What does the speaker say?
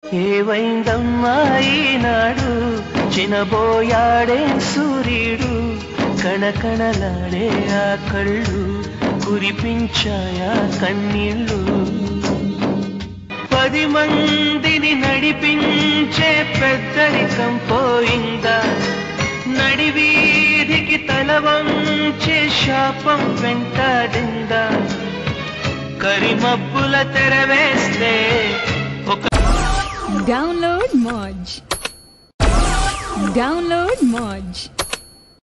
ఏవైందమ్మా ఈనాడు చినబోయాడే సూర్యుడు కణకణలాడే ఆ కళ్ళు కురిపించాయా కన్నీళ్ళు పది మందిని నడిపించే పెద్దరికం పోయిందా నడివీధికి తల వంచే శాపం వెంటాడిందా కరిమబ్బుల తెరవేస్తే ఒక Download Moj. Download Moj.